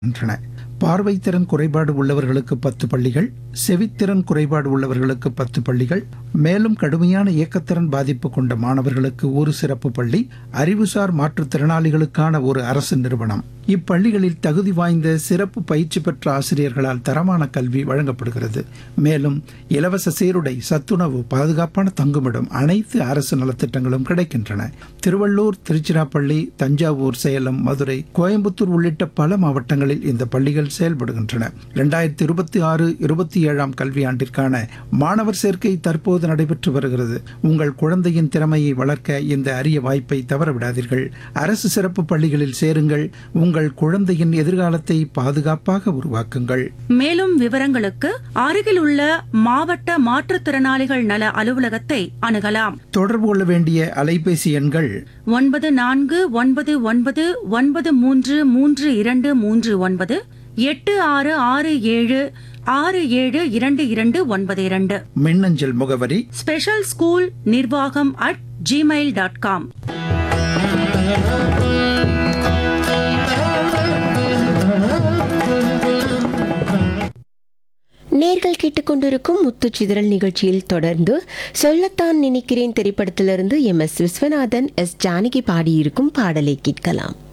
வருகின்றன பார்வைத்திறன் குறைபாடு உள்ளவர்களுக்கு பத்து பள்ளிகள் செவித்திறன் குறைபாடு உள்ளவர்களுக்கு பத்து பள்ளிகள் மேலும் கடுமையான இயக்கத்திறன் பாதிப்பு கொண்ட மாணவர்களுக்கு ஒரு சிறப்பு பள்ளி அறிவுசார் மாற்றுத்திறனாளிகளுக்கான ஒரு அரசு நிறுவனம் இப்பள்ளிகளில் தகுதி வாய்ந்த சிறப்பு பயிற்சி பெற்ற ஆசிரியர்களால் தரமான கல்வி வழங்கப்படுகிறது மேலும் இலவச சீருடை சத்துணவு பாதுகாப்பான தங்குமிடம் அனைத்து அரசு நலத்திட்டங்களும் கிடைக்கின்றன திருவள்ளூர் திருச்சிராப்பள்ளி தஞ்சாவூர் சேலம் மதுரை கோயம்புத்தூர் உள்ளிட்ட பல மாவட்டங்களில் இந்த பள்ளிகள் செயல்படுகின்றன இரண்டாயிரத்தி இருபத்தி ஆறு இருபத்தி ஏழாம் கல்வியாண்டிற்கான மாணவர் சேர்க்கை தற்போது நடைபெற்று வருகிறது உங்கள் குழந்தையின் திறமையை வளர்க்க இந்த அரிய வாய்ப்பை தவறவிடாதீர்கள் அரசு சிறப்பு பள்ளிகளில் சேருங்கள் உங்கள் குழந்தையின் எதிர்காலத்தை பாதுகாப்பாக உருவாக்குங்கள் மேலும் விவரங்களுக்கு அருகிலுள்ள மாவட்ட மாற்றுத்திறனாளிகள் நல அலுவலகத்தை அணுகலாம் தொடர்பு கொள்ள வேண்டிய அலைபேசி எண்கள் ஒன்பது நான்கு ஒன்பது ஒன்பது ஒன்பது மூன்று மூன்று இரண்டு மூன்று ஒன்பது எட்டு ஆறு ஆறு ஏழு ஆறு ஏழு இரண்டு இரண்டு ஒன்பது இரண்டு மின்னஞ்சல் முகவரி ஸ்பெஷல் ஸ்கூல் நிர்வாகம் அட் ஜிமெயில் டாட் காம் நேர்கள் கேட்டுக்கொண்டிருக்கும் முத்துச்சிதறல் நிகழ்ச்சியில் தொடர்ந்து சொல்லத்தான் நினைக்கிறேன் திரைப்படத்திலிருந்து M S Viswanathan S Janaki பாடியிருக்கும் பாடலை கேட்கலாம்